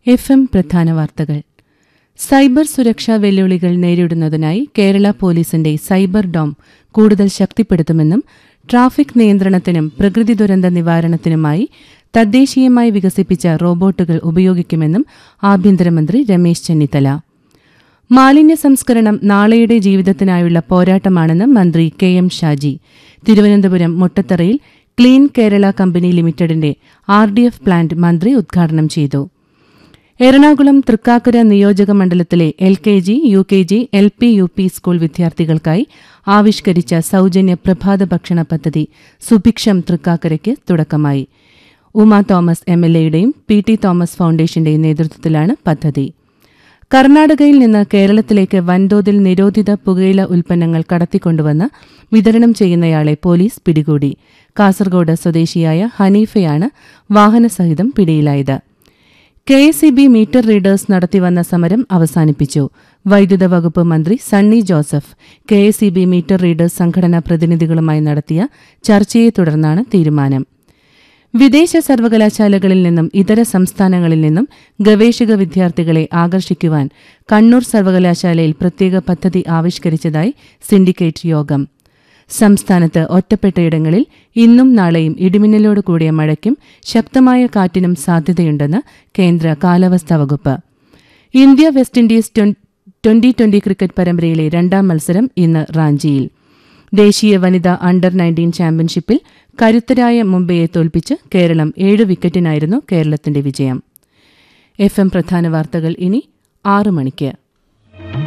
F M പ്രധാന വാർത്തകൾ cyber സുരക്ഷാ വെല്ലുവിളികൾ നേരിടുന്നതിനായി കേരള പോലീസിന്റെ സൈബർ ഡോം കൂടുതൽ ശക്തിപ്പെടുത്തുമെന്നും ട്രാഫിക് നിയന്ത്രണത്തിനും പ്രകൃതി ദുരന്ത നിവാരണത്തിനുമായി തദ്ദേശീയമായി വികസിപ്പിച്ച റോബോട്ടുകൾ ഉപയോഗിക്കുമെന്നും ആഭ്യന്തരമന്ത്രി രമേശ് ചെന്നിത്തല മാലിന്യ സംസ്കരണം നാളെയുടെ ജീവിതത്തിനായുള്ള പോരാട്ടമാണെന്ന് മന്ത്രി കെ എം ഷാജി തിരുവനന്തപുരം മുട്ടത്തറയിൽ ക്ലീൻ കേരള കമ്പനി ലിമിറ്റഡിന്റെ ആർ ഡി എഫ് പ്ലാന്റ് മന്ത്രി ഉദ്ഘാടനം ചെയ്തു എറണാകുളം തൃക്കാക്കര നിയോജക മണ്ഡലത്തിലെ L K G U K G L P U P school വിദ്യാർത്ഥികൾക്കായി ആവിഷ്കരിച്ച സൗജന്യ പ്രഭാത ഭക്ഷണ പദ്ധതി സുഭിക്ഷം തൃക്കാക്കരയ്ക്ക് തുടക്കമായി ഉമ തോമസ് എം എൽ എയുടെയും പി ടി തോമസ് ഫൗണ്ടേഷന്റെയും നേതൃത്വത്തിലാണ് പദ്ധതി കർണാടകയിൽ നിന്ന് കേരളത്തിലേക്ക് വൻതോതിൽ നിരോധിത പുകയില ഉൽപ്പന്നങ്ങൾ കടത്തിക്കൊണ്ടുവന്ന് വിതരണം ചെയ്യുന്നയാളെ പോലീസ് പിടികൂടി കാസർഗോഡ് സ്വദേശിയായ ഹനീഫയാണ് വാഹനസഹിതം പിടിയിലായത് K S E B meter readers നടത്തിവന്ന സമരം അവസാനിപ്പിച്ചു വൈദ്യുത വകുപ്പ് മന്ത്രി Sunny Joseph K S E B meter readers സംഘടനാ പ്രതിനിധികളുമായി നടത്തിയ ചർച്ചയെ തുടർന്നാണ് തീരുമാനം വിദേശ സർവകലാശാലകളിൽ നിന്നും ഇതര സംസ്ഥാനങ്ങളിൽ നിന്നും ഗവേഷക വിദ്യാർത്ഥികളെ ആകർഷിക്കുവാൻ കണ്ണൂർ സർവകലാശാലയിൽ പ്രത്യേക പദ്ധതി ആവിഷ്കരിച്ചതായി സിൻഡിക്കേറ്റ് യോഗം സംസ്ഥാനത്ത് ഒറ്റപ്പെട്ടയിടങ്ങളിൽ ഇന്നും നാളെയും ഇടിമിന്നലോട് കൂടിയ മഴയ്ക്കും ശക്തമായ കാറ്റിനും സാധ്യതയുണ്ടെന്ന് കേന്ദ്ര കാലാവസ്ഥാ വകുപ്പ് India West Indies twenty twenty cricket പരമ്പരയിലെ രണ്ടാം മത്സരം ഇന്ന് റാഞ്ചിയിൽ ദേശീയ വനിതാ അണ്ടർ നയൻറ്റീൻ ചാമ്പ്യൻഷിപ്പിൽ കരുത്തരായ മുംബൈയെ തോൽപ്പിച്ച് കേരളം ഏഴ് വിക്കറ്റിനായിരുന്നു കേരളത്തിന്റെ വിജയം എഫ് എം പ്രധാന വാർത്തകൾ ഇനി ആറു മണിക്ക്